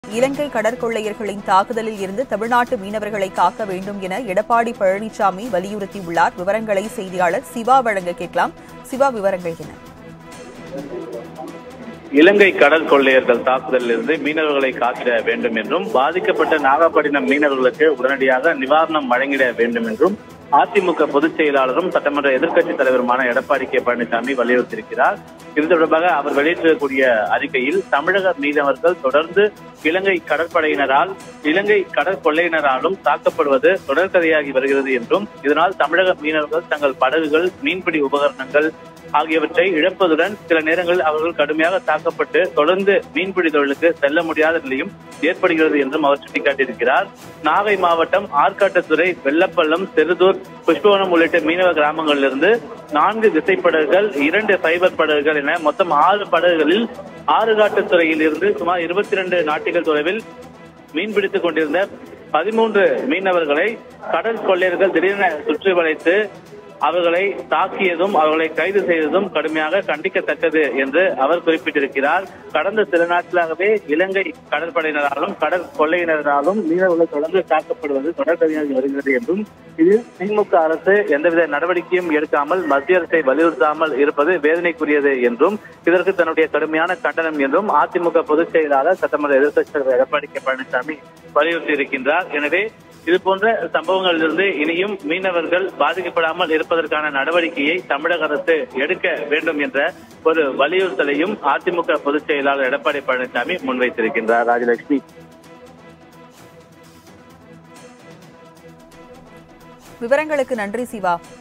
இலங்கை கடற்கொள்ளையர்களின் தாக்குதலில் இருந்து தமிழ்நாட்டு மீனவர்களை காக்க வேண்டும் என எடப்பாடி பழனிசாமி வலியுறுத்தியுள்ளார் விவரங்களை செய்தியாளர் சிவா வழங்க கேட்கலாம் சிவா விவரங்கள் என்ன இலங்கை கடல் கொள்ளையர்கள் தாக்குதலிலிருந்து மீனவர்களை காத்திட வேண்டும் என்றும் பாதிக்கப்பட்ட நாகப்பட்டினம் மீனவர்களுக்கு உடனடியாக நிவாரணம் வழங்கிட வேண்டும் என்றும் அதிமுக பொதுச் செயலாளரும் சட்டமன்ற எதிர்க்கட்சித் தலைவருமான எடப்பாடி கே பழனிசாமி வலியுறுத்தியிருக்கிறார் இது தொடர்பாக அவர் வெளியிட்டிருக்கக்கூடிய அறிக்கையில் தமிழக மீனவர்கள் தொடர்ந்து இலங்கை கடற்படையினரால் இலங்கை கடற்கொள்ளையினராலும் தாக்கப்படுவது தொடர்கதையாகி வருகிறது என்றும் இதனால் தமிழக மீனவர்கள் தங்கள் படகுகள் மீன்பிடி உபகரணங்கள் ஆகியவற்றை இழப்பதுடன் சில நேரங்களில் அவர்கள் கடுமையாக தாக்கப்பட்டு தொடர்ந்து மீன்பிடி தொழிலுக்கு செல்ல முடியாத நிலையும் ஏற்படுகிறது என்றும் அவர் சுட்டிக்காட்டியிருக்கிறார் நாகை மாவட்டம் ஆற்காட்டுத்துறை வெள்ளப்பள்ளம் செருதூர் புஷ்பவனம் உள்ளிட்ட மீனவ கிராமங்களிலிருந்து நான்கு திசைப்படகுகள் இரண்டு ஃபைபர் படகுகள் என மொத்தம் ஆறு படகுகளில் ஆறுகாட்டுத்துறையில் இருந்து சுமார் இருபத்தி இரண்டு நாட்டிகள் தொலைவில் மீன்பிடித்துக் கொண்டிருந்த பதிமூன்று மீனவர்களை கடல் கொள்ளையர்கள் திடீரென சுற்றி வளைத்து அவர்களை தாக்கியதும் அவர்களை கைது செய்ததும் கடுமையாக கண்டிக்கத்தக்கது என்று அவர் குறிப்பிட்டிருக்கிறார் கடந்த சில நாட்களாகவே இலங்கை கடற்படையினராலும் கடல் கொள்ளையினராலும் மீனவர்கள் தொடர்ந்து தாக்கப்படுவது தொடர்கதையாக வருகிறது என்றும் இதில் திமுக அரசு எந்தவித நடவடிக்கையும் எடுக்காமல் மத்திய அரசை வலியுறுத்தாமல் இருப்பது வேதனைக்குரியது என்றும் இதற்கு தன்னுடைய கடுமையான கண்டனம் என்றும் அதிமுக பொதுச் செயலாளர் சட்டமன்ற எதிர்க்கட்சி தலைவர் எடப்பாடி கே பழனிசாமி வலியுறுத்தி இருக்கின்றார் எனவே இது போன்ற சம்பவங்களிலிருந்து இனியும் மீனவர்கள் பாதிக்கப்படாமல் இருப்பதற்கான நடவடிக்கையை தமிழக அரசு எடுக்க வேண்டும் என்ற ஒரு வலியுறுத்தலையும் அதிமுக பொதுச் செயலாளர் எடப்பாடி பழனிசாமி முன்வைத்திருக்கின்றார் ராஜலட்சுமி விவரங்களுக்கு நன்றி சிவா